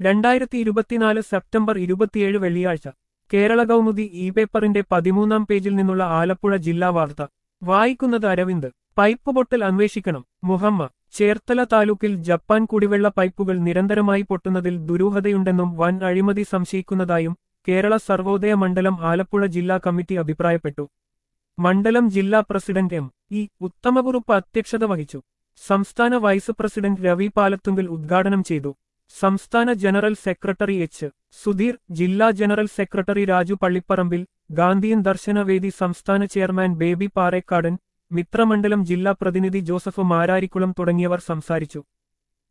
രണ്ടായിരത്തി ഇരുപത്തിനാല് സെപ്റ്റംബർ ഇരുപത്തിയേഴ് വെള്ളിയാഴ്ച കേരള കൗമുദി ഇ പേപ്പറിന്റെ പതിമൂന്നാം പേജിൽ നിന്നുള്ള ആലപ്പുഴ ജില്ലാ വാർത്ത വായിക്കുന്നത് അരവിന്ദ് പൈപ്പ് പൊട്ടൽ അന്വേഷിക്കണം മുഹമ്മ ചേർത്തല താലൂക്കിൽ ജപ്പാൻ കുടിവെള്ള പൈപ്പുകൾ നിരന്തരമായി പൊട്ടുന്നതിൽ ദുരൂഹതയുണ്ടെന്നും വൻ അഴിമതി സംശയിക്കുന്നതായും കേരള സർവോദയ മണ്ഡലം ആലപ്പുഴ ജില്ലാ കമ്മിറ്റി അഭിപ്രായപ്പെട്ടു മണ്ഡലം ജില്ലാ പ്രസിഡന്റ് എം ഇ ഉത്തമകുറുപ്പ് അധ്യക്ഷത വഹിച്ചു സംസ്ഥാന വൈസ് പ്രസിഡന്റ് രവി പാലത്തുങ്കൽ ഉദ്ഘാടനം ചെയ്തു സംസ്ഥാന ജനറൽ സെക്രട്ടറി എച്ച് സുധീർ ജില്ലാ general secretary Raju Pallipparambil Gandhian ദർശനവേദി സംസ്ഥാന ചെയർമാൻ ബേബി പാറേക്കാടൻ മിത്രമണ്ഡലം ജില്ലാ പ്രതിനിധി ജോസഫ് മാരാരിക്കുളം തുടങ്ങിയവർ സംസാരിച്ചു